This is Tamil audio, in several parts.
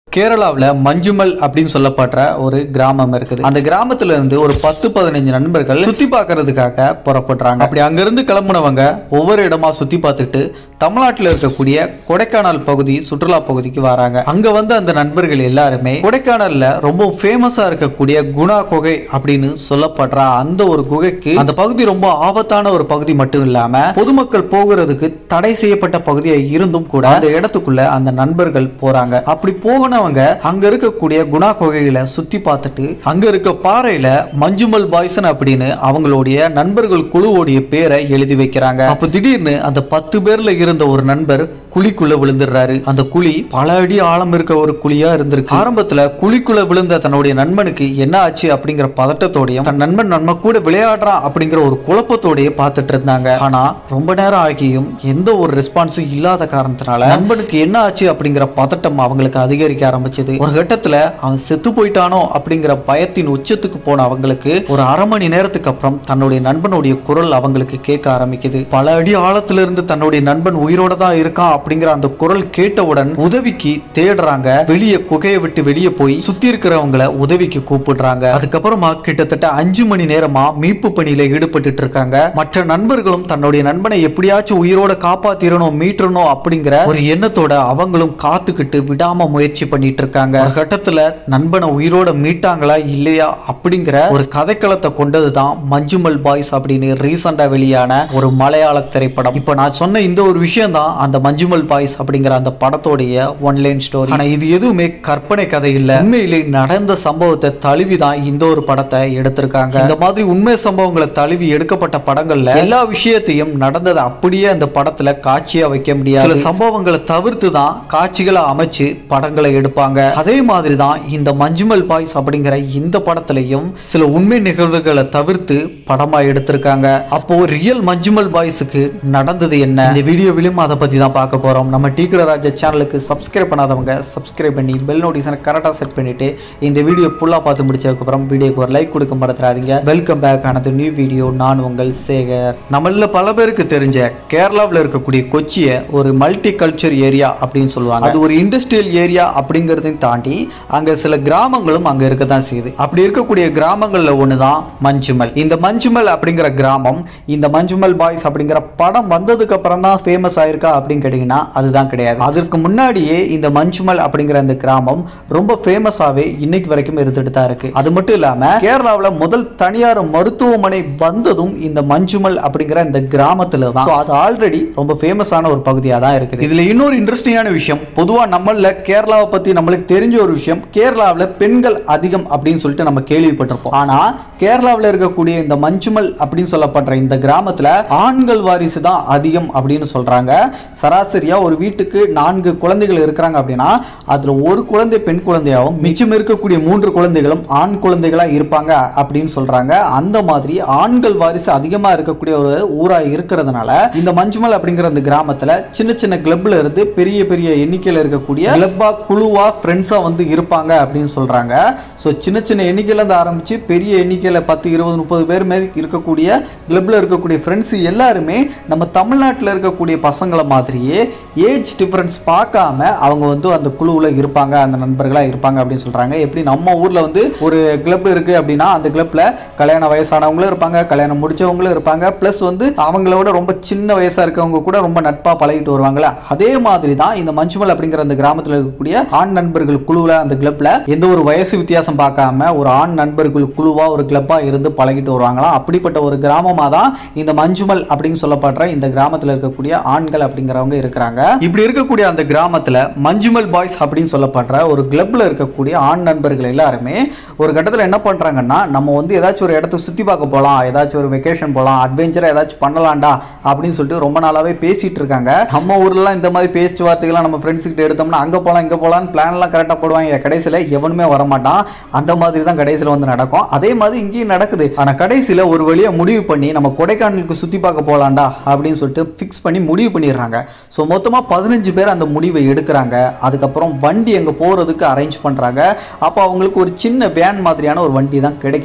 கேரளாவில் மஞ்சுமல் அப்படின்னு சொல்லப்படுற ஒரு கிராமம் இருக்குது அந்த கிராமத்துல இருந்து ஒரு பத்து பதினஞ்சு நண்பர்கள் சுத்தி பார்க்கறதுக்காக புறப்படுறாங்க அப்படி அங்கிருந்து கிளம்புனவங்க ஒவ்வொரு இடமா சுத்தி பார்த்துட்டு தமிழ்நாட்டில் இருக்கக்கூடிய கொடைக்கானல் பகுதி சுற்றுலா பகுதிக்கு வராங்க அங்க வந்து அந்த நண்பர்கள் எல்லாருமே கொடைக்கானல்ல ரொம்ப ஃபேமஸா இருக்கக்கூடிய குணா குகை அப்படின்னு சொல்லப்படுற அந்த ஒரு குகைக்கு அந்த பகுதி ரொம்ப ஆபத்தான ஒரு பகுதி மட்டும் இல்லாம பொதுமக்கள் போகிறதுக்கு தடை செய்யப்பட்ட பகுதியா இருந்தும் கூட அந்த இடத்துக்குள்ள அந்த நண்பர்கள் போறாங்க அப்படி போனவங்க அங்க இருக்கக்கூடிய குணா குகைகளை சுத்தி பார்த்துட்டு அங்க இருக்க பாறையில மஞ்சுமல் பாய்சன் அப்படின்னு அவங்களுடைய நண்பர்கள் குழுவோடைய பேரை எழுதி வைக்கிறாங்க அப்ப திடீர்னு அந்த பத்து பேர்ல இருந்த ஒரு நண்பர் குழிக்குள்ள விழுந்துடுறாரு அந்த குழி பல அடி ஆழம் இருக்க ஒரு குழியா இருந்திருக்கு ஆரம்பத்துல குழிக்குள்ள விழுந்த தன்னுடைய நண்பனுக்கு என்ன ஆச்சு அப்படிங்கிற பதட்டத்தோடையும் தன் நண்பன் நம்ம கூட விளையாடுறான் அப்படிங்கிற ஒரு குழப்பத்தோடய பார்த்துட்டு இருந்தாங்க ஆனா ரொம்ப நேரம் ஆகியும் எந்த ஒரு ரெஸ்பான்ஸும் இல்லாத காரணத்தினால நண்பனுக்கு என்ன ஆச்சு அப்படிங்கிற பதட்டம் அவங்களுக்கு அதிகரிக்க ஆரம்பிச்சது ஒரு கட்டத்துல அவன் செத்து போயிட்டானோ அப்படிங்கிற பயத்தின் உச்சத்துக்கு போன அவங்களுக்கு ஒரு அரை மணி நேரத்துக்கு அப்புறம் தன்னுடைய நண்பனுடைய குரல் அவங்களுக்கு கேட்க ஆரம்பிக்குது பல அடி ஆழத்துல இருந்து தன்னுடைய நண்பன் உயிரோட தான் இருக்கான் அப்படிங்கிற அந்த குரல் கேட்டவுடன் உதவிக்கு தேடுறாங்க வெளியே குகையை விட்டு வெளியே போய் சுத்தி இருக்கிறவங்கள உதவிக்கு கூப்பிடுறாங்க அதுக்கப்புறமா கிட்டத்தட்ட அஞ்சு மணி நேரமா மீட்பு பணியில ஈடுபட்டு இருக்காங்க மற்ற நண்பர்களும் தன்னுடைய நண்பனை எப்படியாச்சும் உயிரோட காப்பாத்திரணும் மீட்டணும் அப்படிங்கிற ஒரு எண்ணத்தோட அவங்களும் காத்துக்கிட்டு விடாம முயற்சி பண்ணிட்டு இருக்காங்க ஒரு கட்டத்துல நண்பனை உயிரோட மீட்டாங்களா இல்லையா அப்படிங்கிற ஒரு கதைக்களத்தை கொண்டதுதான் மஞ்சுமல் பாய்ஸ் அப்படின்னு ரீசெண்டா வெளியான ஒரு மலையாள திரைப்படம் இப்போ நான் சொன்ன இந்த ஒரு விஷயம் தான் அந்த மஞ்சுமல் பாய்ஸ் அப்படிங்கிற அந்த படத்தோடைய ஒன்லைன் ஸ்டோரி ஆனா இது எதுவுமே கற்பனை கதை இல்ல உண்மையிலே நடந்த சம்பவத்தை தழுவி தான் இந்த ஒரு படத்தை எடுத்திருக்காங்க இந்த மாதிரி உண்மை சம்பவங்களை தழுவி எடுக்கப்பட்ட படங்கள்ல எல்லா விஷயத்தையும் நடந்ததை அப்படியே அந்த படத்துல காட்சியா வைக்க முடியாது சில சம்பவங்களை தவிர்த்து தான் காட்சிகளை அமைச்சு படங்களை எடுப்பாங்க அதே மாதிரி தான் இந்த மஞ்சுமல் பாய்ஸ் அப்படிங்கிற இந்த படத்திலையும் சில உண்மை நிகழ்வுகளை தவிர்த்து படமா எடுத்திருக்காங்க அப்போ ரியல் மஞ்சுமல் பாய்ஸுக்கு நடந்தது என்ன இந்த வீடியோவிலும் அதை பத்தி தான் பார்க்க போறோம் நம்ம டீ ராஜா சேனலுக்கு சப்ஸ்கிரைப் பண்ணாதவங்க சப்ஸ்கிரைப் பண்ணி பெல் நோட்டிஃபிகேஷனை கரெக்டாக செட் பண்ணிட்டு இந்த வீடியோ ஃபுல்லாக பார்த்து முடிச்சதுக்கு அப்புறம் வீடியோக்கு ஒரு லைக் கொடுக்க மறந்துடாதீங்க வெல்கம் பேக் ஆனது நியூ வீடியோ நான் உங்கள் சேகர் நம்மள பல பேருக்கு தெரிஞ்ச கேரளாவில் இருக்கக்கூடிய கொச்சியை ஒரு மல்டி கல்ச்சர் ஏரியா அப்படின்னு சொல்லுவாங்க அது ஒரு இண்டஸ்ட்ரியல் ஏரியா அப்படிங்கிறதையும் தாண்டி அங்க சில கிராமங்களும் அங்க இருக்க தான் செய்யுது அப்படி இருக்கக்கூடிய கிராமங்கள்ல ஒன்று தான் மஞ்சுமல் இந்த மஞ்சுமல் அப்படிங்கிற கிராமம் இந்த மஞ்சுமல் பாய்ஸ் அப்படிங்கிற படம் வந்ததுக்கு அப்புறம் தான் ஃபேமஸ் ஆயிருக்கா அப்படின்னு கேட்டிங்கன்னா அதுதான் கிடையாது அதற்கு முன்னாடியே இந்த மஞ்சுமல் அப்படிங்கிற அந்த கிராமம் ரொம்ப ஃபேமஸாவே இன்னைக்கு வரைக்கும் இருந்துட்டு தான் இருக்கு அது மட்டும் இல்லாம கேரளாவில் முதல் தனியார் மருத்துவமனை வந்ததும் இந்த மஞ்சுமல் அப்படிங்கிற இந்த கிராமத்துல தான் So, அது ஆல்ரெடி ரொம்ப ஃபேமஸான ஒரு பகுதியா தான் இருக்குது இதுல இன்னொரு இன்ட்ரெஸ்டிங்கான விஷயம் பொதுவா நம்மள கேரளாவை பத்தி நம்மளுக்கு தெரிஞ்ச ஒரு விஷயம் கேரளாவில் பெண்கள் அதிகம் அப்படின்னு சொல்லிட்டு நம்ம கேள்விப்பட்டிருப்போம் ஆனா கேரளாவில் இருக்கக்கூடிய இந்த மஞ்சுமல் அப்படின்னு சொல்லப்படுற இந்த கிராமத்துல ஆண்கள் வாரிசு தான் அதிகம் அப்படின்னு சொல்றாங்க சராசரியா ஒரு வீட்டுக்கு நான்கு குழந்தைகள் இருக்கிறாங்க அப்படின்னா அதுல ஒரு குழந்தை பெண் குழந்தையாகவும் மிச்சம் இருக்கக்கூடிய மூன்று குழந்தைகளும் ஆண் குழந்தைகளா இருப்பாங்க அப்படின்னு சொல்றாங்க அந்த மாதிரி ஆண்கள் வாரிசு அதிகமா இருக்கக்கூடிய ஒரு ஊரா இருக்கிறதுனால இந்த மஞ்சுமல் அப்படிங்கிற அந்த கிராமத்துல சின்ன சின்ன கிளப்ல இருந்து பெரிய பெரிய எண்ணிக்கையில இருக்கக்கூடிய கிளப்பா குழுவா ஃப்ரெண்ட்ஸா வந்து இருப்பாங்க அப்படின்னு சொல்றாங்க ஸோ சின்ன சின்ன எண்ணிக்கையில இருந்து ஆரம்பிச்சு பெரிய எண்ணிக்கையில பத்து இருபது முப்பது பேர் மேல் இருக்கக்கூடிய கிளப்ல இருக்கக்கூடிய ஃப்ரெண்ட்ஸ் எல்லாருமே நம்ம தமிழ்நாட்டில் இருக்கக்கூடிய பசங்களை மாதிரியே ஏஜ் டிஃபரன்ஸ் பார்க்காம அவங்க வந்து அந்த குழுவில் இருப்பாங்க அந்த நண்பர்களாக இருப்பாங்க அப்படின்னு சொல்கிறாங்க எப்படி நம்ம ஊரில் வந்து ஒரு கிளப் இருக்குது அப்படின்னா அந்த கிளப்பில் கல்யாண வயசானவங்களும் இருப்பாங்க கல்யாணம் முடிச்சவங்களும் இருப்பாங்க ப்ளஸ் வந்து அவங்களோட ரொம்ப சின்ன வயசாக இருக்கவங்க கூட ரொம்ப நட்பாக பழகிட்டு வருவாங்களே அதே மாதிரி தான் இந்த மஞ்சுமல் அப்படிங்கிற அந்த கிராமத்தில் இருக்கக்கூடிய ஆண் நண்பர்கள் குழுவில் அந்த கிளப்பில் எந்த ஒரு வயசு வித்தியாசம் பார்க்காம ஒரு ஆண் நண்பர்கள் குழுவாக ஒரு கிளப்பாக இருந்து பழகிட்டு வருவாங்களாம் அப்படிப்பட்ட ஒரு கிராமமாக தான் இந்த மஞ்சுமல் அப்படின்னு சொல்லப்படுற இந்த கிராமத்தில் இருக்கக்கூடிய ஆண்கள் அப்படிங்கிறவங்க இருக்கிறாங்க இப்படி இருக்கக்கூடிய அந்த கிராமத்தில் மஞ்சுமல் பாய்ஸ் அப்படின்னு சொல்லப்படுற ஒரு கிளப்ல இருக்கக்கூடிய ஆண் நண்பர்கள் எல்லாருமே ஒரு கட்டத்தில் என்ன பண்ணுறாங்கன்னா நம்ம வந்து ஏதாச்சும் ஒரு இடத்துக்கு சுற்றி பார்க்க போகலாம் ஏதாச்சும் ஒரு வெக்கேஷன் போகலாம் அட்வென்ச்சராக ஏதாச்சும் பண்ணலாம்டா அப்படின்னு சொல்லிட்டு ரொம்ப நாளாகவே பேசிட்டு இருக்காங்க நம்ம ஊர்லலாம் இந்த மாதிரி பேச்சுவார்த்தைகள்லாம் நம்ம ஃப்ரெண்ட்ஸ் கிட்ட எடுத்தோம்னா அங்கே போகலாம் இங்கே போகலான்னு பிளான்லாம் கரெக்டாக போடுவாங்க கடைசியில் எவனுமே வரமாட்டான் அந்த மாதிரி தான் கடைசியில் வந்து நடக்கும் அதே மாதிரி இங்கேயும் நடக்குது ஆனால் கடைசியில் ஒரு வழியாக முடிவு பண்ணி நம்ம கொடைக்கானலுக்கு சுற்றி பார்க்க போகலாம்டா அப்படின்னு சொல்லிட்டு ஃபிக்ஸ் பண்ணி முடிவு பண்ணிடுறாங்க ஸோ மொத்தமாக பதினஞ்சு பேர் அந்த முடிவை எடுக்கிறாங்க அதுக்கப்புறம் வண்டி அங்கே போகிறதுக்கு அரேஞ்ச் பண்ணுறாங்க அப்போ அவங்களுக்கு ஒரு சின்ன வேன் மாதிரியான ஒரு வண்டி தான் கிடைக்குது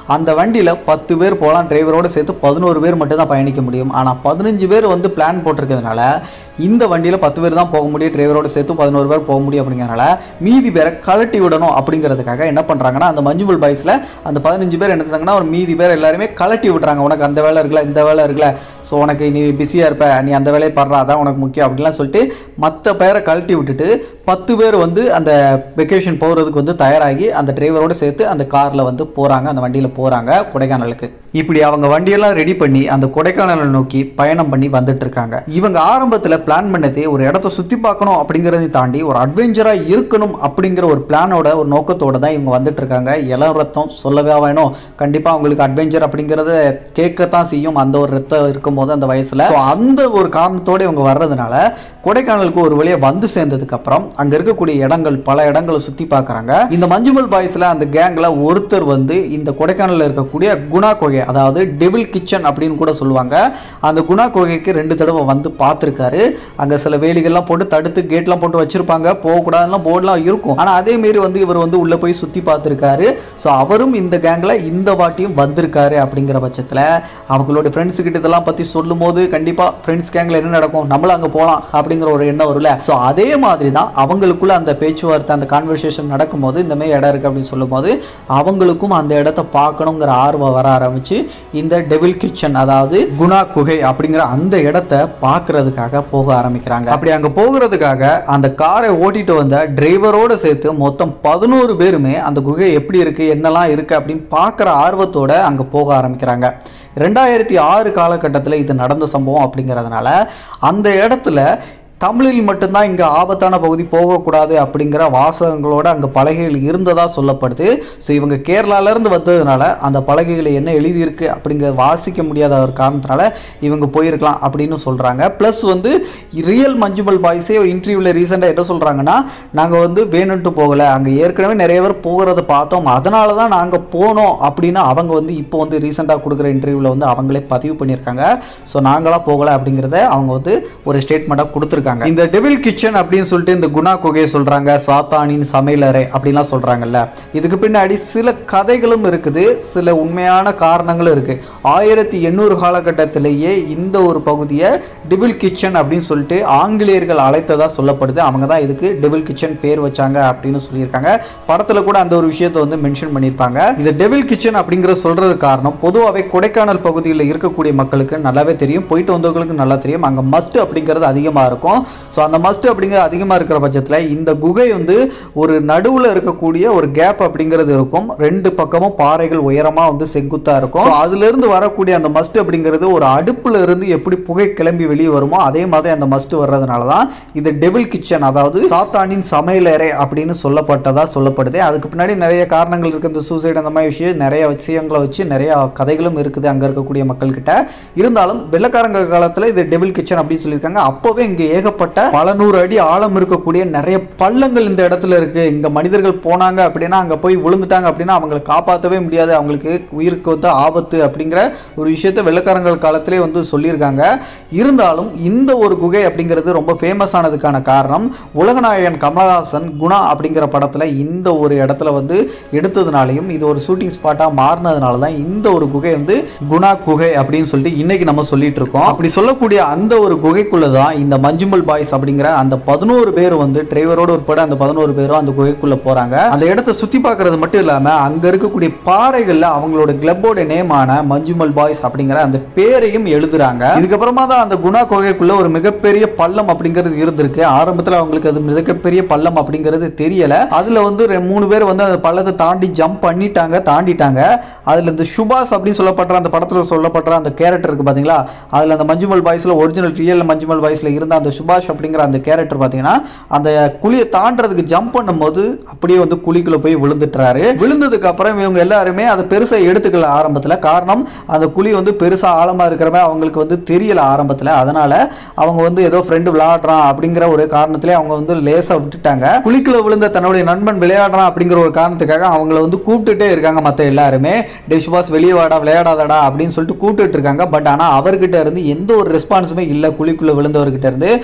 அந்த வண்டியில் பத்து பேர் போகலாம் டிரைவரோட சேர்த்து பதினோரு பேர் மட்டும் தான் பயணிக்க முடியும் ஆனால் பதினஞ்சு பேர் வந்து பிளான் போட்டிருக்கிறதுனால இந்த வண்டியில் பத்து பேர் தான் போக முடியும் டிரைவரோட சேர்த்து பதினோரு பேர் போக முடியும் அப்படிங்கிறனால மீதி பேரை கழட்டி விடணும் அப்படிங்கிறதுக்காக என்ன பண்ணுறாங்கன்னா அந்த மஞ்சுமல் பாய்ஸில் அந்த பதினஞ்சு பேர் என்ன செஞ்சாங்கன்னா ஒரு மீதி பேர் எல்லாருமே கழட்டி விட்றாங்க உனக்கு அந்த வேலை இருக்குல்ல இந்த வேலை இருக்குல்ல ஸோ உனக்கு நீ பிஸியாக இருப்ப நீ அந்த வேலையை படுறா அதான் உனக்கு முக்கியம் அப்படின்லாம் சொல்லிட்டு மற்ற பேரை கழட்டி விட்டுட்டு பத்து பேர் வந்து அந்த வெக்கேஷன் போகிறதுக்கு வந்து தயாராகி அந்த டிரைவரோட சேர்த்து அந்த காரில் வந்து போகிறாங்க அந்த வண்டியில் போகிறாங்க கொடைக்கானலுக்கு இப்படி அவங்க வண்டியெல்லாம் ரெடி பண்ணி அந்த கொடைக்கானலை நோக்கி பயணம் பண்ணி வந்துட்டு இருக்காங்க இவங்க ஆரம்பத்தில் பிளான் பண்ணதே ஒரு இடத்த சுற்றி பார்க்கணும் அப்படிங்கிறதை தாண்டி ஒரு அட்வென்ச்சராக இருக்கணும் அப்படிங்கிற ஒரு பிளானோட ஒரு நோக்கத்தோட தான் இவங்க வந்துட்டு இருக்காங்க இளம் ரத்தம் சொல்லவே வேணும் கண்டிப்பாக அவங்களுக்கு அட்வென்ச்சர் அப்படிங்கிறத கேட்கத்தான் செய்யும் அந்த ஒரு ரத்தம் இருக்கும்போது அந்த வயசில் ஸோ அந்த ஒரு காரணத்தோட இவங்க வர்றதுனால கொடைக்கானலுக்கு ஒரு வழியாக வந்து சேர்ந்ததுக்கு அப்புறம் அங்கே இருக்கக்கூடிய இடங்கள் பல இடங்களை சுற்றி பார்க்குறாங்க இந்த மஞ்சுமல் பாய்ஸில் அந்த கேங்கில் ஒருத்தர் வந்து இந்த கொடைக்கானலில் இருக்கக்கூடிய குணா குகை அதாவது டெவில் கிச்சன் அப்படின்னு கூட சொல்லுவாங்க அந்த குணா குகைக்கு ரெண்டு தடவை வந்து பார்த்துருக்காரு அங்கே சில வேலிகள்லாம் போட்டு தடுத்து கேட்லாம் போட்டு வச்சிருப்பாங்க போகக்கூடாதுலாம் போர்டெலாம் இருக்கும் ஆனால் அதே மாரி வந்து இவர் வந்து உள்ளே போய் சுற்றி பார்த்துருக்காரு ஸோ அவரும் இந்த கேங்கில் இந்த வாட்டியும் வந்திருக்காரு அப்படிங்கிற பட்சத்தில் அவங்களோட ஃப்ரெண்ட்ஸ் கிட்ட இதெல்லாம் பற்றி சொல்லும் போது கண்டிப்பாக ஃப்ரெண்ட்ஸ் கேங்கில் என்ன நடக்கும் நம்மளும் அங்கே போகலாம் அப்படிங்கிற ஒரு எண்ணம் வரும்ல ஸோ அதே மாதிரி தான் அவங்களுக்குள்ள அந்த பேச்சுவார்த்தை அந்த கான்வர்சேஷன் நடக்கும்போது இந்த மாதிரி இடம் இருக்குது அப்படின்னு சொல்லும்போது அவங்களுக்கும் அந்த இடத்த பார்க்கணுங்கிற ஆர்வம் வர ஆரம்பிச்சு இந்த டெவில் கிச்சன் அதாவது குணா குகை அப்படிங்கிற அந்த இடத்த பார்க்கறதுக்காக போக ஆரம்பிக்கிறாங்க அப்படி அங்கே போகிறதுக்காக அந்த காரை ஓட்டிட்டு வந்த டிரைவரோட சேர்த்து மொத்தம் பதினோரு பேருமே அந்த குகை எப்படி இருக்கு என்னெல்லாம் இருக்கு அப்படின்னு பார்க்குற ஆர்வத்தோட அங்கே போக ஆரம்பிக்கிறாங்க ரெண்டாயிரத்தி ஆறு காலகட்டத்தில் இது நடந்த சம்பவம் அப்படிங்கிறதுனால அந்த இடத்துல தமிழில் மட்டும்தான் இங்கே ஆபத்தான பகுதி போகக்கூடாது அப்படிங்கிற வாசகங்களோட அங்கே பலகைகள் இருந்ததாக சொல்லப்படுது ஸோ இவங்க கேரளாலேருந்து வந்ததுனால அந்த பலகைகள் என்ன எழுதியிருக்கு அப்படிங்கிற வாசிக்க முடியாத ஒரு காரணத்தினால இவங்க போயிருக்கலாம் அப்படின்னு சொல்கிறாங்க ப்ளஸ் வந்து ரியல் மஞ்சுமல் பாய்ஸே இன்டர்வியூவில் ரீசெண்டாக என்ன சொல்கிறாங்கன்னா நாங்கள் வந்து வேணும்ட்டு போகலை அங்கே ஏற்கனவே நிறைய பேர் போகிறத பார்த்தோம் அதனால தான் நாங்கள் போனோம் அப்படின்னு அவங்க வந்து இப்போ வந்து ரீசெண்டாக கொடுக்குற இன்டர்வியூவில் வந்து அவங்களே பதிவு பண்ணியிருக்காங்க ஸோ நாங்களாம் போகலை அப்படிங்கிறத அவங்க வந்து ஒரு ஸ்டேட்மெண்ட்டாக கொடுத்துருக்காங்க இந்த டெவில் கிச்சன் அப்படின்னு சொல்லிட்டு இந்த குணா குகையை சொல்கிறாங்க சாத்தானின் சமையலறை அப்படின்லாம் சொல்கிறாங்கல்ல இதுக்கு பின்னாடி சில கதைகளும் இருக்குது சில உண்மையான காரணங்களும் இருக்குது ஆயிரத்தி எண்ணூறு காலகட்டத்திலேயே இந்த ஒரு பகுதியை டெவில் கிச்சன் அப்படின்னு சொல்லிட்டு ஆங்கிலேயர்கள் அழைத்ததா சொல்லப்படுது அவங்க தான் இதுக்கு டெவில் கிச்சன் பேர் வச்சாங்க அப்படின்னு சொல்லியிருக்காங்க படத்தில் கூட அந்த ஒரு விஷயத்தை வந்து மென்ஷன் பண்ணியிருப்பாங்க இது டெவில் கிச்சன் அப்படிங்கிற சொல்றது காரணம் பொதுவாகவே கொடைக்கானல் பகுதியில் இருக்கக்கூடிய மக்களுக்கு நல்லாவே தெரியும் போயிட்டு வந்தவங்களுக்கு நல்லா தெரியும் அங்கே மஸ்ட் அப்படிங்கிறது அதிகமாக இருக்கும் ஸோ அந்த மஸ்ட் அப்படிங்கிறது அதிகமாக இருக்கிற பட்சத்தில் இந்த குகை வந்து ஒரு நடுவில் இருக்கக்கூடிய ஒரு கேப் அப்படிங்கிறது இருக்கும் ரெண்டு பக்கமும் பாறைகள் உயரமாக வந்து செங்குத்தாக இருக்கும் So அதிலிருந்து வரக்கூடிய அந்த மஸ்ட் அப்படிங்கிறது ஒரு அடுப்புல இருந்து எப்படி புகை கிளம்பி வெளியே வருமோ அதே மாதிரி அந்த மஸ்ட் வர்றதுனால தான் இது டெவில் கிச்சன் அதாவது சாத்தானின் சமையலறை அப்படின்னு சொல்லப்பட்டதா சொல்லப்படுது அதுக்கு பின்னாடி நிறைய காரணங்கள் இருக்கு இந்த சூசைட் அந்த மாதிரி விஷயம் நிறைய விஷயங்களை வச்சு நிறைய கதைகளும் இருக்குது அங்கே இருக்கக்கூடிய மக்கள்கிட்ட இருந்தாலும் வெள்ளக்காரங்க காலத்தில் இது டெவில் கிச்சன் அப்படின்னு சொல்லியிருக்காங்க அப்போவே இங்கே ஏகப்பட்ட பல நூறு அடி ஆழம் இருக்கக்கூடிய நிறைய பள்ளங்கள் இந்த இடத்துல இருக்கு இங்க மனிதர்கள் போனாங்க அப்படின்னா அங்க போய் விழுந்துட்டாங்க அப்படின்னா அவங்களை காப்பாற்றவே முடியாது அவங்களுக்கு உயிருக்கு வந்து ஆபத்து அப்படிங்கிற ஒரு விஷயத்த வெள்ளக்காரங்கள் காலத்திலே வந்து சொல்லியிருக்காங்க இருந்தாலும் இந்த ஒரு குகை அப்படிங்கிறது ரொம்ப ஃபேமஸ் ஆனதுக்கான காரணம் உலகநாயகன் கமலஹாசன் குணா அப்படிங்கிற படத்துல இந்த ஒரு இடத்துல வந்து எடுத்ததுனாலையும் இது ஒரு ஷூட்டிங் ஸ்பாட்டா மாறினதுனால தான் இந்த ஒரு குகை வந்து குணா குகை அப்படின்னு சொல்லிட்டு இன்னைக்கு நம்ம சொல்லிட்டு இருக்கோம் அப்படி சொல்லக்கூடிய அந்த ஒரு குகைக்குள்ள தான் இந்த மஞ்சுமல் பாய்ஸ் அப்படிங்கிற அந்த பதினோரு பேர் வந்து டிரைவரோட உட்பட அந்த பதினோரு பேரும் அந்த குகைக்குள்ள போறாங்க அந்த இடத்த சுத்தி பார்க்கறது மட்டும் இல்லாம அங்க இருக்கக்கூடிய பாறைகள்ல அவங்களோட கிளப்போட நேமான மஞ்சுமல் பாய்ஸ் அப்படிங்கிற அந்த பேரையும் எழுதுறாங்க இதுக்கப்புறமா தான் அந்த குணா குகைக்குள்ள ஒரு மிகப்பெரிய பள்ளம் அப்படிங்கிறது இருந்திருக்கு ஆரம்பத்துல அவங்களுக்கு அது மிகப்பெரிய பள்ளம் அப்படிங்கிறது தெரியல அதுல வந்து ரெ- மூணு பேர் வந்து அந்த பள்ளத்தை தாண்டி ஜம்ப் பண்ணிட்டாங்க தாண்டிட்டாங்க அதுல இந்த சுபாஷ் அப்படின்னு சொல்லப்படுற அந்த படத்துல சொல்லப்படுற அந்த கேரக்டர் இருக்கு பாத்தீங்களா அதுல அந்த மஞ்சுமல் பாய்ஸ்ல ஒரிஜினல் ரியல் மஞ்சுமல் பாய்ஸ்ல இருந்த அந்த சுபாஷ் அப்படிங்கிற அந்த கேரக்டர் பாத்தீங்கன்னா அந்த குழியை தாண்டறதுக்கு ஜம்ப் பண்ணும்போது அப்படியே வந்து குழிக்குள்ள போய் விழுந்துட்டுறாரு விழுந்ததுக்கு அப்புறம் இவங்க எல்லாருமே அதை பெருசா எடுத்துக்கல ஆரம்பத்துல காரணம் அந்த குழி வந்து பெருசா ஆழமா இருக்கிற மாதிரி அவங்களுக்கு வந்து தெரியல ஆரம்பத்துல அதனால அவங்க வந்து ஏதோ ஃப்ரெண்டு விளையாடுறான் அப்படிங்கிற ஒரு காரணத்திலே அவங்க வந்து லேசா விட்டுட்டாங்க குழிக்குள்ள விழுந்த தன்னுடைய நண்பன் விளையாடுறான் அப்படிங்கிற ஒரு காரணத்துக்காக அவங்கள வந்து கூப்பிட்டுட்டே இருக்காங்க மத்த எல்லாருமே டே சுபாஷ் வெளியே வாடா விளையாடாதடா அப்படின்னு சொல்லிட்டு கூப்பிட்டுட்டு இருக்காங்க பட் ஆனா அவர்கிட்ட இருந்து எந்த ஒரு ரெஸ்பான்ஸுமே இல்ல குழிக்குள்ள விழுந்தவர்கிட்ட இருந்து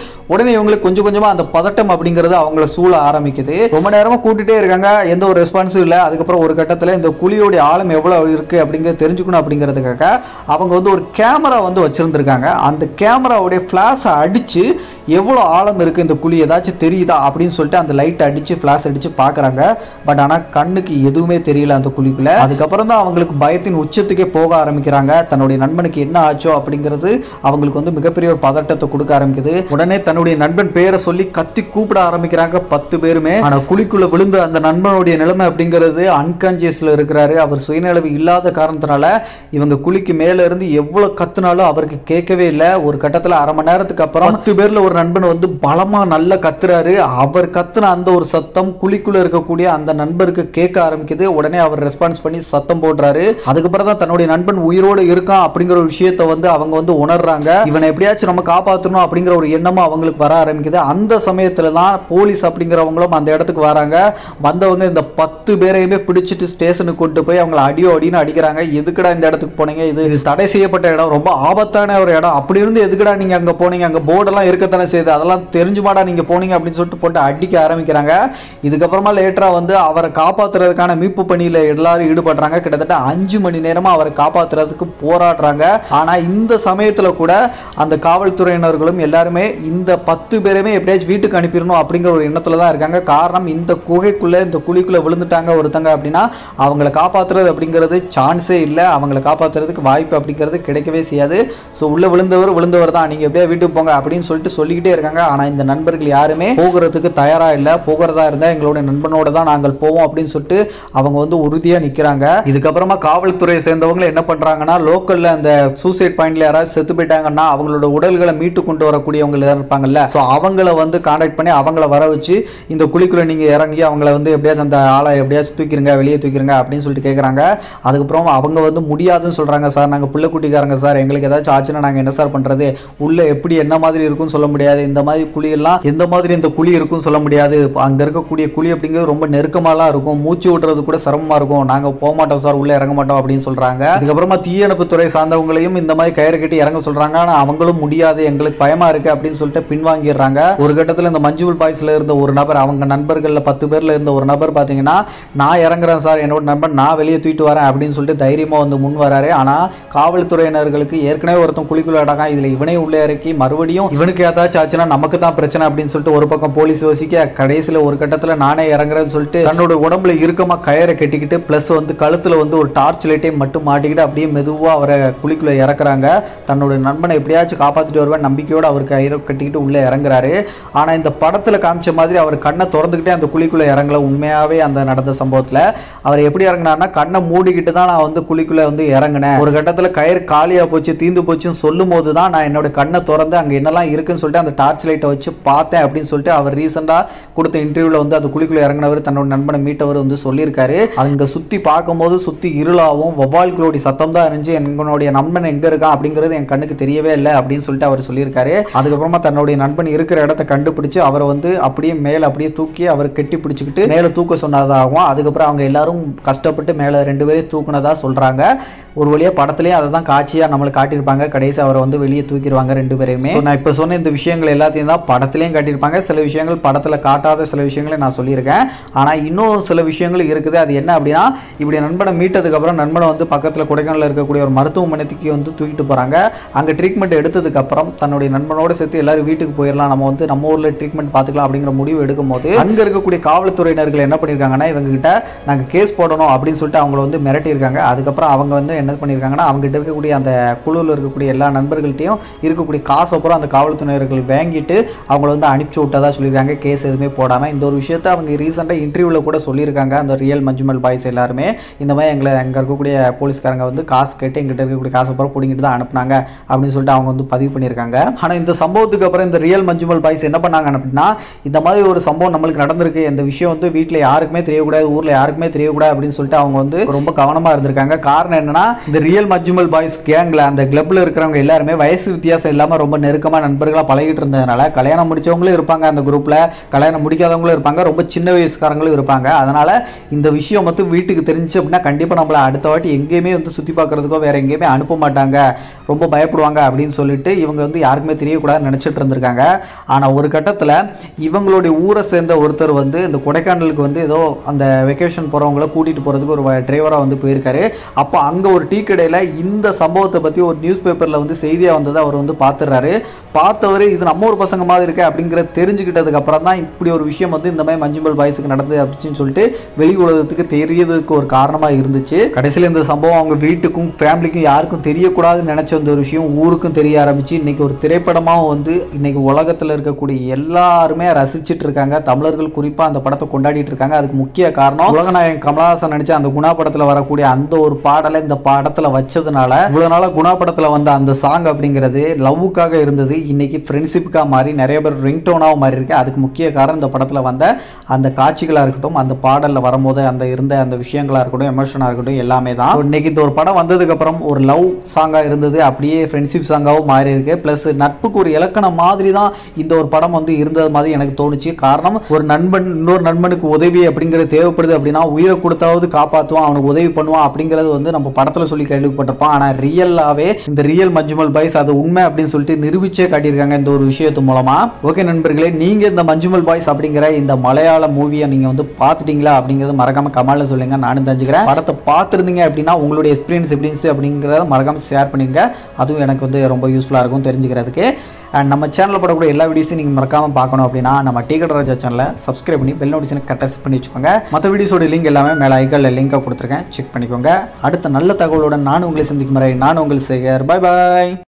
உடனே இவங்களுக்கு கொஞ்சம் கொஞ்சமாக அந்த பதட்டம் அப்படிங்கிறது அவங்கள சூழ ஆரம்பிக்குது ரொம்ப நேரமாக கூட்டிகிட்டே இருக்காங்க எந்த ஒரு ரெஸ்பான்ஸும் இல்லை அதுக்கப்புறம் ஒரு கட்டத்தில் இந்த குழியோடைய ஆழம் எவ்வளோ இருக்குது அப்படிங்கிறத தெரிஞ்சுக்கணும் அப்படிங்கிறதுக்காக அவங்க வந்து ஒரு கேமரா வந்து வச்சுருந்துருக்காங்க அந்த கேமராவுடைய ஃப்ளாஷை அடித்து எவ்வளோ ஆழம் இருக்குது இந்த குழி ஏதாச்சும் தெரியுதா அப்படின்னு சொல்லிட்டு அந்த லைட்டை அடித்து ஃப்ளாஷ் அடித்து பார்க்குறாங்க பட் ஆனால் கண்ணுக்கு எதுவுமே தெரியல அந்த குழிக்குள்ள அதுக்கப்புறம் தான் அவங்களுக்கு பயத்தின் உச்சத்துக்கே போக ஆரம்பிக்கிறாங்க தன்னுடைய நண்பனுக்கு என்ன ஆச்சோ அப்படிங்கிறது அவங்களுக்கு வந்து மிகப்பெரிய ஒரு பதட்டத்தை கொடுக்க ஆரம்பிக்குது உடனே தன்னுடைய நண்பன் பேரை சொல்லி கத்தி கூப்பிட ஆரம்பிக்கிறாங்க பத்து பேருமே ஆனா குழிக்குள்ள விழுந்த அந்த நண்பனுடைய நிலைமை அப்படிங்கிறது அன்கான்சியஸ்ல இருக்கிறாரு அவர் சுயநலவு இல்லாத காரணத்தினால இவங்க குழிக்கு மேல இருந்து எவ்வளவு கத்துனாலும் அவருக்கு கேட்கவே இல்லை ஒரு கட்டத்துல அரை மணி நேரத்துக்கு அப்புறம் பத்து பேர்ல ஒரு நண்பன் வந்து பலமா நல்லா கத்துறாரு அவர் கத்துன அந்த ஒரு சத்தம் குழிக்குள்ள இருக்கக்கூடிய அந்த நண்பருக்கு கேட்க ஆரம்பிக்குது உடனே அவர் ரெஸ்பான்ஸ் பண்ணி சத்தம் போடுறாரு அதுக்கப்புறம் தான் தன்னுடைய நண்பன் உயிரோடு இருக்கான் அப்படிங்கிற ஒரு விஷயத்தை வந்து அவங்க வந்து உணர்றாங்க இவனை எப்படியாச்சும் நம்ம காப்பாற்றணும் அப்படிங்கிற ஒரு எண்ணமும் அவங்களுக்கு வர ஆரம்பிக்குது அந்த சமயத்துல தான் போலீஸ் அப்படிங்கிறவங்களும் அந்த இடத்துக்கு வராங்க வந்தவங்க இந்த பத்து பேரையுமே பிடிச்சிட்டு ஸ்டேஷனுக்கு கொண்டு போய் அவங்கள அடியோ அடின்னு அடிக்கிறாங்க எதுக்குடா இந்த இடத்துக்கு போனீங்க இது இது தடை செய்யப்பட்ட இடம் ரொம்ப ஆபத்தான ஒரு இடம் அப்படி இருந்து எதுக்குடா நீங்க அங்க போனீங்க அங்க போர்டெல்லாம் இருக்கத்தானே செய்யுது அதெல்லாம் தெரிஞ்சுமாடா நீங்க போனீங்க அப்படின்னு சொல்லிட்டு போட்டு அடிக்க ஆரம்பிக்கிறாங்க இதுக்கப்புறமா லேட்டரா வந்து அவரை காப்பாத்துறதுக்கான மீட்பு பணியில எல்லாரும் ஈடுபடுறாங்க கிட்டத்தட்ட அஞ்சு மணி நேரமா அவரை காப்பாத்துறதுக்கு போராடுறாங்க ஆனா இந்த சமயத்துல கூட அந்த காவல்துறையினர்களும் எல்லாருமே இந்த பத்து பேருமே எப்படியாச்சும் வீட்டுக்கு அனுப்பிடணும் அப்படிங்கிற ஒரு எண்ணத்துல தான் இருக்காங்க காரணம் இந்த குகைக்குள்ள இந்த குழிக்குள்ள விழுந்துட்டாங்க ஒருத்தங்க அப்படின்னா அவங்கள காப்பாத்துறது அப்படிங்கிறது சான்ஸே இல்லை அவங்கள காப்பாத்துறதுக்கு வாய்ப்பு அப்படிங்கிறது கிடைக்கவே செய்யாது ஸோ உள்ள விழுந்தவர் விழுந்தவர் தான் நீங்க எப்படியா வீட்டுக்கு போங்க அப்படின்னு சொல்லிட்டு சொல்லிக்கிட்டே இருக்காங்க ஆனா இந்த நண்பர்கள் யாருமே போகிறதுக்கு தயாரா இல்லை போகிறதா இருந்தா எங்களோட நண்பனோட தான் நாங்கள் போவோம் அப்படின்னு சொல்லிட்டு அவங்க வந்து உறுதியா நிக்கிறாங்க இதுக்கப்புறமா காவல்துறையை சேர்ந்தவங்க என்ன பண்றாங்கன்னா லோக்கல்ல அந்த சூசைட் பாயிண்ட்ல யாராவது செத்து போயிட்டாங்கன்னா அவங்களோட உடல்களை மீட்டு கொண்டு வரக்கூடியவங்க யாரும் இருப்பாங்கல்ல ஸோ அவங்கள வந்து காண்டாக்ட் பண்ணி அவங்கள வர வச்சு இந்த குழிக்குள்ள நீங்க இறங்கி அவங்கள வந்து எப்படியாச்சும் அந்த ஆளை எப்படியாச்சும் தூக்கிருங்க வெளியே தூக்கிருங்க அப்படின்னு சொல்லிட்டு கேட்குறாங்க அதுக்கப்புறம் அவங்க வந்து முடியாதுன்னு சொல்றாங்க சார் நாங்கள் பிள்ளை குட்டிக்காரங்க சார் எங்களுக்கு ஏதாச்சும் ஆச்சுன்னா நாங்கள் என்ன சார் பண்றது உள்ள எப்படி என்ன மாதிரி இருக்கும்னு சொல்ல முடியாது இந்த மாதிரி குழியெல்லாம் எந்த மாதிரி இந்த குழி இருக்கும்னு சொல்ல முடியாது அங்க இருக்கக்கூடிய குழி அப்படிங்கிறது ரொம்ப நெருக்கமாலாம் இருக்கும் மூச்சு விடுறது கூட சிரமமா இருக்கும் நாங்க போக மாட்டோம் சார் உள்ள இறங்க மாட்டோம் அப்படின்னு சொல்றாங்க அதுக்கப்புறமா தீயணைப்பு துறை சார்ந்தவங்களையும் இந்த மாதிரி கயிறு கட்டி இறங்க சொல்றாங்க ஆனா அவங்களும் முடியாது எங்களுக்கு பயமா இருக்கு அப்படின்னு சொல்லிட்டு பின்வாங்கிடுறாங்க ஒரு கட்டத்துல இந்த மஞ்சுவல் பாய்ஸ்ல இருந்த ஒரு நபர் அவங்க நண்பர்கள்ல பத்து பேர்ல இருந்த ஒரு நபர் பாத்தீங்கன்னா நான் இறங்குறேன் சார் என்னோட நண்பன் நான் வெளியே தூக்கிட்டு வரேன் அப்படின்னு சொல்லிட்டு தைரியமா வந்து முன் வராரு ஆனா காவல்துறையினர்களுக்கு ஏற்கனவே ஒருத்தன் குழிக்குள்ள அடக்கான் இதுல இவனே உள்ளே இறக்கி மறுபடியும் இவனுக்கு ஏதாச்சும் ஆச்சுன்னா நமக்கு தான் பிரச்சனை அப்படின்னு சொல்லிட்டு ஒரு பக்கம் போலீஸ் யோசிக்க கடைசியில ஒரு கட்டத்துல நானே இறங்குறேன்னு சொல்லிட்டு தன்னோட உடம்புல இறுக்கமா கயரை கட்டிக்கிட்டு பிளஸ் வந்து கழுத்துல வந்து ஒரு டார்ச் லைட்டை மட்டும் மாட்டிக்கிட்டு அப்படியே மெதுவா அவரை குழிக்குள்ள இறக்குறாங்க தன்னோட நண்பனை எப்படியாச்சும் காப்பாத்திட்டு வருவேன் நம்பிக்கையோட அவர் கயிறை கட்டிக்கிட்டு உள்ள இறங்குறாரு ஆனா இந்த படத்துல காமிச்ச மாதிரி அவர் கண்ணை திறந்துக்கிட்டே அந்த குழிக்குள்ள இறங்கல உண்மையாவே அந்த நடந்த சம்பவத்துல அவர் எப்படி இறங்குனாருன்னா கண்ணை மூடிக்கிட்டு தான் நான் வந்து குழிக்குள்ள வந்து இறங்கினேன் ஒரு கட்டத்துல கயிறு காலியா போச்சு தீந்து போச்சுன்னு சொல்லும் போது தான் நான் என்னோட கண்ணை திறந்து அங்க என்னெல்லாம் இருக்குன்னு சொல்லிட்டு அந்த டார்ச் லைட்டை வச்சு பார்த்தேன் அப்படின்னு சொல்லிட்டு அவர் ரீசெண்டா கொடுத்த இன்டர்வியூல வந்து அந்த குழிக்குள்ள இறங்கினவர் தன்னோட நண்பனை மீட்டவர் வந்து சொல்லியிருக்காரு அங்க சுத்தி பார்க்கும்போது சுத்தி இருளாவும் வவ்வால்களுடைய சத்தம் தான் இருந்துச்சு என்னுடைய நண்பன் எங்க இருக்கான் அப்படிங்கிறது என் கண்ணுக்கு தெரியவே இல்லை அப்படின்னு சொல்லிட்டு அவர் சொல்லியிருக்காரு அதுக்கப்புறமா தன்னுடைய நண்பன் இருக்கிற இடத்த கண்டுபிடிச்சு அவரை வந்து அப்படியே மேல அப்படியே தூக்கி அவர் கெட்டி பிடிச்சிக்கிட்டு மேல தூக்க சொன்னதாகவும் அதுக்கப்புறம் அவங்க எல்லாரும் கஷ்டப்பட்டு மேல ரெண்டு பேரையும் தூக்குனதா சொல்றாங்க ஒரு வழியா படத்துலயும் அதை தான் காட்சியா நம்மளுக்கு காட்டியிருப்பாங்க கடைசி அவரை வந்து வெளியே தூக்கிடுவாங்க ரெண்டு பேரையுமே So, நான் இப்போ சொன்ன இந்த விஷயங்கள் எல்லாத்தையும் தான் படத்துலயும் காட்டியிருப்பாங்க சில விஷயங்கள் படத்துல காட்டாத சில விஷயங்களை நான் சொல்லியிருக்கேன் ஆனா இன்னும் சில விஷயங்கள் இருக்குது அது என்ன அப்படின்னா இப்படி நண்பனை மீட்டதுக்கு அப்புறம் நண்பனை வந்து பக்கத்துல கொடைக்கானல்ல இருக்கக்கூடிய ஒரு மருத்துவமனைக்கு வந்து தூக்கிட்டு போறாங்க அங்க ட்ரீட்மெண்ட் எடுத்ததுக்கு அப்புறம் தன்னுடைய நண்பனோட சேர்த்து எல்லாரும் வீட்டுக்கு போயிடலாம் நம்ம வந்து நம்ம ஊர்ல ட்ரீட்மெண்ட் பார்த்துக்கலாம் அப்படிங்கிற முடிவு எடுக்கும்போது அங்க இருக்கக்கூடிய காவல்துறையினர்கள் என்ன பண்ணியிருக்காங்கன்னா இவங்க கிட்ட நாங்க கேஸ் போடணும் அப்படின்னு சொல்லிட்டு அவங்கள வந்து மிரட்டியிருக்காங்க அதுக்கப்புறம் அவங்க வந்து என்ன பண்ணியிருக்காங்கன்னா அவங்க கிட்ட இருக்கக்கூடிய அந்த குழுவில் இருக்கக்கூடிய எல்லா நண்பர்கள்ட்டையும் இருக்கக்கூடிய காசை பூரா அந்த காவல்துறையினர்கள் வாங்கிட்டு அவங்கள வந்து அனுப்பிச்சு விட்டதா சொல்லியிருக்காங்க கேஸ் எதுவுமே போடாமல் இந்த ஒரு விஷயத்த அவங்க ரீசெண்டாக இன்டர்வியூவில் கூட சொல்லியிருக்காங்க அந்த ரியல் மஞ்சுமல் பாய்ஸ் எல்லாருமே இந்த மாதிரி எங்களை அங்கே இருக்கக்கூடிய போலீஸ்காரங்க வந்து காசு கேட்டு எங்கிட்ட இருக்கக்கூடிய காசை பூரா பிடிங்கிட்டு தான் அனுப்புனாங்க அப்படின்னு சொல்லிட்டு அவங்க வந்து பதிவு பண்ணியிருக்காங்க ஆனால் இந்த சம்பவத்துக்கு அப்புறம் இந்த ரியல் மஞ்சுமல் பாய்ஸ் என்ன பண்ணாங்க அப்படின்னா இந்த மாதிரி ஒரு சம்பவம் நம்மளுக்கு நடந்திருக்கு இந்த விஷயம் வந்து வீட்டில் யாருக்குமே தெரியக்கூடாது ஊரில் யாருக்குமே தெரியக்கூடாது அப்படின்னு சொல்லிட்டு அவங்க வந்து ரொம்ப கவனமாக இருந்திருக்காங்க காரணம் என்னன்னா இந்த ரியல் மஜ்மல் பாய்ஸ் கேங்கில் அந்த கிளப்ல இருக்கிறவங்க எல்லாருமே வயசு வித்தியாசம் இல்லாமல் ரொம்ப நெருக்கமாக நண்பர்களாக பழகிட்டு பழகிட்டு இருந்ததுனால கல்யாணம் முடிச்சவங்களும் இருப்பாங்க அந்த குரூப்பில் கல்யாணம் முடிக்காதவங்களும் இருப்பாங்க ரொம்ப சின்ன வயசுக்காரங்களும் இருப்பாங்க அதனால் இந்த விஷயம் மட்டும் வீட்டுக்கு தெரிஞ்சு அப்படின்னா கண்டிப்பாக நம்மளை அடுத்த வாட்டி எங்கேயுமே வந்து சுற்றி பார்க்குறதுக்கோ வேறு எங்கேயுமே அனுப்ப மாட்டாங்க ரொம்ப பயப்படுவாங்க அப்படின்னு சொல்லிட்டு இவங்க வந்து யாருக்குமே தெரியக்கூடாதுன்னு நினச்சிட்டு இருந்திருக்காங்க ஆனால் ஒரு கட்டத்தில் இவங்களுடைய ஊரை சேர்ந்த ஒருத்தர் வந்து இந்த கொடைக்கானலுக்கு வந்து ஏதோ அந்த வெக்கேஷன் போகிறவங்கள கூட்டிகிட்டு போகிறதுக்கு ஒரு டிரைவராக வந்து போயிருக்காரு அப்போ அங்கே ஒரு டீ கடையில் இந்த சம்பவத்தை பற்றி ஒரு நியூஸ் பேப்பரில் வந்து செய்தியாக வந்ததை அவர் வந்து பார்த்துடுறாரு பார்த்தவர் இது நம்ம ஒரு பசங்க மாதிரி இருக்கு அப்படிங்கிற தெரிஞ்சுக்கிட்டதுக்கு அப்புறம் தான் இப்படி ஒரு விஷயம் வந்து இந்த மாதிரி மஞ்சுமல் பாய்ஸுக்கு நடந்தது அப்படின்னு சொல்லிட்டு வெளி உலகத்துக்கு தெரியறதுக்கு ஒரு காரணமாக இருந்துச்சு கடைசியில் இந்த சம்பவம் அவங்க வீட்டுக்கும் ஃபேமிலிக்கும் யாருக்கும் தெரியக்கூடாதுன்னு நினச்ச இந்த ஒரு விஷயம் ஊருக்கும் தெரிய ஆரம்பிச்சு இன்னைக்கு ஒரு திரைப்படமாக வந்து இன்னைக்கு உலகத்தில் இருக்கக்கூடிய எல்லாருமே ரசிச்சிட்டு இருக்காங்க தமிழர்கள் குறிப்பாக அந்த படத்தை கொண்டாடிட்டு இருக்காங்க அதுக்கு முக்கிய காரணம் உலகநாயகன் கமலஹாசன் நடிச்ச அந்த குணா படத்தில் வரக்கூடிய அந்த ஒரு பாடலை இந்த படத்தில் வச்சதுனால இவ்வளோ நாளாக குணா படத்தில் வந்த அந்த சாங் அப்படிங்கிறது லவ்வுக்காக இருந்தது இன்னைக்கு ஃப்ரெண்ட்ஷிப்புக்காக மாறி நிறைய பேர் ரிங்டோனாகவும் மாறி இருக்கு அதுக்கு முக்கிய காரணம் இந்த படத்தில் வந்த அந்த காட்சிகளாக இருக்கட்டும் அந்த பாடலில் வரும்போது அந்த இருந்த அந்த விஷயங்களாக இருக்கட்டும் எமோஷனாக இருக்கட்டும் எல்லாமே தான் இன்னைக்கு இந்த ஒரு படம் வந்ததுக்கப்புறம் ஒரு லவ் சாங்காக இருந்தது அப்படியே ஃப்ரெண்ட்ஷிப் சாங்காகவும் மாறி இருக்கு ப்ளஸ் நட்புக்கு ஒரு இலக்கணம் மாதிரி தான் இந்த ஒரு படம் வந்து இருந்தது மாதிரி எனக்கு தோணுச்சு காரணம் ஒரு நண்பன் இன்னொரு நண்பனுக்கு உதவி அப்படிங்கிறது தேவைப்படுது அப்படின்னா உயிரை கொடுத்தாவது காப்பாற்றுவான் அவனுக்கு உதவி பண்ணுவான் அப்படிங்கிறது வந்து நம்ம படத்தில் சொல்லி கேள்விப்பட்டிருப்போம் ஆனால் ரியலாகவே இந்த ரியல் மஞ்சுமல் பாய்ஸ் அது உண்மை அப்படின்னு சொல்லிட்டு நிரூபிச்சே காட்டியிருக்காங்க இந்த ஒரு விஷயத்து மூலமா ஓகே நண்பர்களே நீங்க இந்த மஞ்சுமல் பாய்ஸ் அப்படிங்கிற இந்த மலையாள மூவியை நீங்க வந்து பார்த்துட்டீங்களா அப்படிங்கறத மறக்காம கமெண்ட்ல சொல்லுங்க நானும் தெரிஞ்சுக்கிறேன் படத்தை பார்த்துருந்தீங்க அப்படின்னா உங்களுடைய எக்ஸ்பீரியன்ஸ் எப்படி இருந்துச்சு அப்படிங்கிறத மறக்காம ஷேர் பண்ணிருங்க அதுவும் எனக்கு வந்து ரொம்ப யூஸ்ஃபுல்லாக இருக்கும் தெரிஞ்சுக்கிறதுக்கு அண்ட் நம்ம சேனலில் போடக்கூடிய எல்லா வீடியோஸையும் நீங்கள் மறக்காம பார்க்கணும் அப்படின்னா நம்ம டீக்கட் ராஜா சேனலை சப்ஸ்கிரைப் பண்ணி பெல் நோட்டிஃபிகேஷன் கரெக்டாக செட் பண்ணி வச்சுக்கோங்க மற்ற வீடியோஸோட லிங்க் எல்லாமே மேலே ஐக்கல்ல லிங்காக கொடுத்துருக்கேன் செக் பண்ணிக்கோங்க அடுத்த நல்ல தகவலுடன் நான் உங்களை சந்திக்கும் வரை நான் உங்கள் சேகர் பாய் பாய்